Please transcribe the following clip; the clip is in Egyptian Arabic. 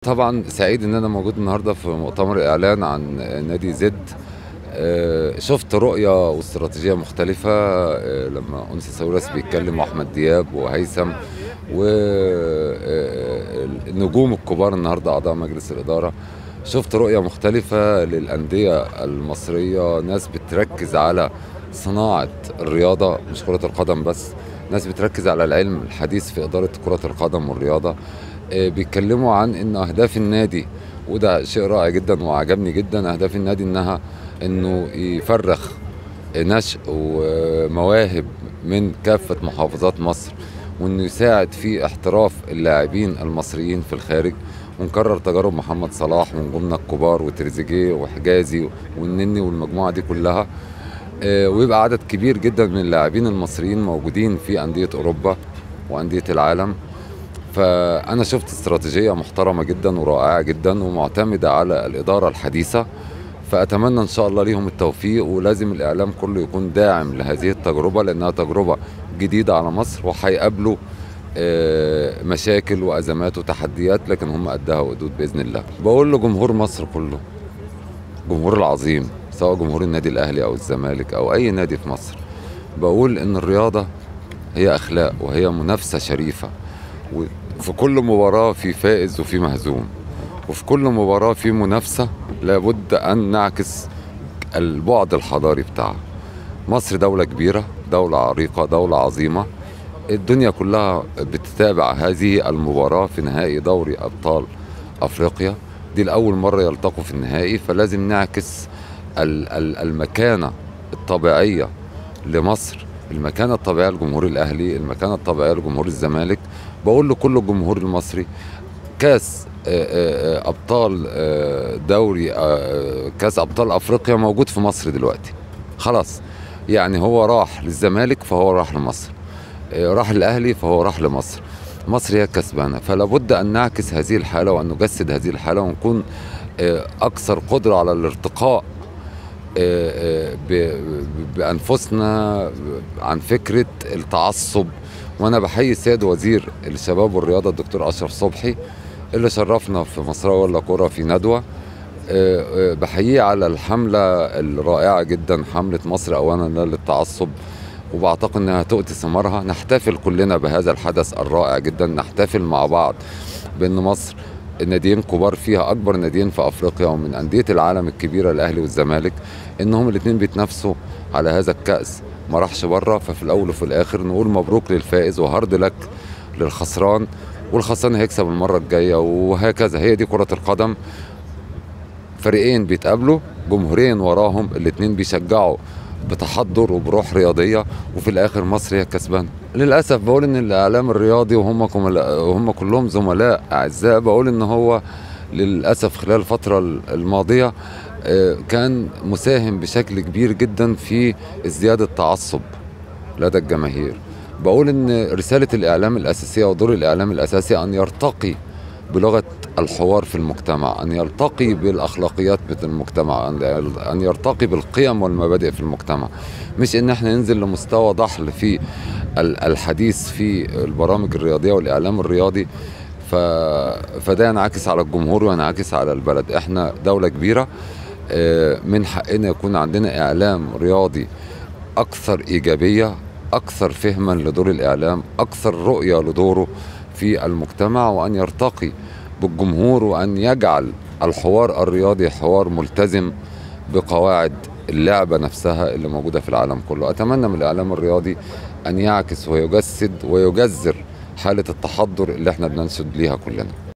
طبعا سعيد ان انا موجود النهارده في مؤتمر اعلان عن نادي زد آه، شفت رؤية واستراتيجية مختلفة آه، لما أنسي ساويرس بيتكلم وأحمد دياب وهيثم والنجوم الكبار النهاردة أعضاء مجلس الإدارة شفت رؤية مختلفة للأندية المصرية ناس بتركز على صناعة الرياضة مش كرة القدم بس ناس بتركز على العلم الحديث في إدارة كرة القدم والرياضة آه، بيتكلموا عن ان اهداف النادي وده شيء رائع جدا وعجبني جدا اهداف النادي انها انه يفرخ نشء ومواهب من كافه محافظات مصر وانه يساعد في احتراف اللاعبين المصريين في الخارج ونكرر تجارب محمد صلاح ونجومنا الكبار وتريزيجيه وحجازي والنني والمجموعه دي كلها آه، ويبقى عدد كبير جدا من اللاعبين المصريين موجودين في انديه اوروبا وانديه العالم فأنا شفت استراتيجية محترمة جدا ورائعة جدا ومعتمدة على الإدارة الحديثة فأتمنى إن شاء الله ليهم التوفيق ولازم الإعلام كله يكون داعم لهذه التجربة لأنها تجربة جديدة على مصر وهيقابلوا آه، مشاكل وأزمات وتحديات لكن هم قدها وقدود بإذن الله بقول لجمهور مصر كله جمهور العظيم سواء جمهور النادي الأهلي أو الزمالك أو أي نادي في مصر بقول إن الرياضة هي أخلاق وهي منافسة شريفة وفي كل مباراة في فائز وفي مهزوم وفي كل مباراة في منافسة لابد أن نعكس البعد الحضاري بتاعها مصر دولة كبيرة دولة عريقة دولة عظيمة الدنيا كلها بتتابع هذه المباراة في نهائي دوري أبطال أفريقيا دي لأول مرة يلتقوا في النهائي فلازم نعكس المكانة الطبيعية لمصر المكانة الطبيعية لجمهور الأهلي المكانة الطبيعية لجمهور الزمالك بقول لكل الجمهور المصري كاس آه، آه، ابطال آه، دوري كاس ابطال افريقيا موجود في مصر دلوقتي خلاص يعني هو راح للزمالك فهو راح لمصر راح الاهلي فهو راح لمصر مصر هي كسبانه فلا بد ان نعكس هذه الحاله وان نجسد هذه الحاله ونكون اكثر قدره على الارتقاء بانفسنا عن فكره التعصب وانا بحيي السيد وزير الشباب والرياضه الدكتور اشرف صبحي اللي شرفنا في مصراوي ولا كوره في ندوه آه، آه، بحييه على الحمله الرائعه جدا حمله مصر اولا لا للتعصب وبعتقد انها تؤتي ثمارها نحتفل كلنا بهذا الحدث الرائع جدا نحتفل مع بعض بان مصر ناديين كبار فيها اكبر ناديين في افريقيا ومن انديه العالم الكبيره الاهلي والزمالك انهم الاثنين بيتنافسوا على هذا الكاس ما راحش بره ففي الاول وفي الاخر نقول مبروك للفائز وهارد لك للخسران والخسران هيكسب المره الجايه وهكذا هي دي كره القدم فريقين بيتقابلوا جمهورين وراهم الاثنين بيشجعوا بتحضر وبروح رياضيه وفي الاخر مصر هي الكسبانه للاسف بقول ان الاعلام الرياضي وهم وهم كلهم زملاء اعزاء بقول ان هو للاسف خلال الفتره الماضيه آه، كان مساهم بشكل كبير جدا في ازدياد التعصب لدى الجماهير بقول ان رساله الاعلام الاساسيه ودور الاعلام الاساسي ان يرتقي بلغه الحوار في المجتمع ان يرتقي بالاخلاقيات في المجتمع ان يرتقي بالقيم والمبادئ في المجتمع مش ان احنا ننزل لمستوى ضحل في الحديث في البرامج الرياضيه والاعلام الرياضي ف... فده ينعكس على الجمهور وينعكس على البلد احنا دوله كبيره آه، من حقنا يكون عندنا اعلام رياضي اكثر ايجابيه اكثر فهما لدور الاعلام اكثر رؤيه لدوره في المجتمع وان يرتقي بالجمهور وان يجعل الحوار الرياضي حوار ملتزم بقواعد اللعبة نفسها اللي موجودة في العالم كله أتمنى من الإعلام الرياضي أن يعكس ويجسد ويجذر حالة التحضر اللي احنا بننشد ليها كلنا